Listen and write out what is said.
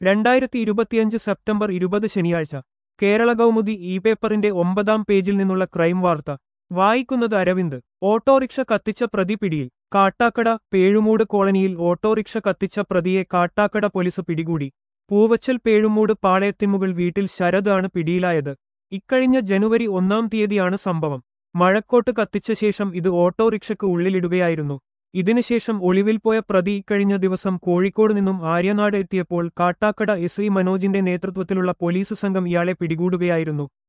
രണ്ടായിരത്തി ഇരുപത്തിയഞ്ച് സെപ്റ്റംബർ ഇരുപത് ശനിയാഴ്ച കേരള കൗമുദി ഇ പേപ്പറിന്റെ ഒമ്പതാം പേജിൽ നിന്നുള്ള ക്രൈം വാർത്ത വായിക്കുന്നത് അരവിന്ദ് ഓട്ടോറിക്ഷ കത്തിച്ച പ്രതി പിടിയിൽ കാട്ടാക്കട പേഴുമൂട് കോളനിയിൽ ഓട്ടോറിക്ഷ കത്തിച്ച പ്രതിയെ കാട്ടാക്കട പോലീസ് പിടികൂടി പൂവച്ചൽ പേഴുമൂട് പാളയത്തിമുകൾ വീട്ടിൽ ശരത് ആണ് പിടിയിലായത് ഇക്കഴിഞ്ഞ ജനുവരി ഒന്നാം തീയതിയാണ് സംഭവം മഴക്കോട്ട് കത്തിച്ച ശേഷം ഇത് ഓട്ടോറിക്ഷയ്ക്ക് ഉള്ളിലിടുകയായിരുന്നു ഇതിനുശേഷം ഒളിവിൽ പോയ പ്രതി ഇക്കഴിഞ്ഞ ദിവസം കോഴിക്കോട് നിന്നും ആര്യനാട് എത്തിയപ്പോൾ കാട്ടാക്കട എസ് ഐ മനോജിന്റെ നേതൃത്വത്തിലുള്ള പോലീസ് സംഘം ഇയാളെ പിടികൂടുകയായിരുന്നു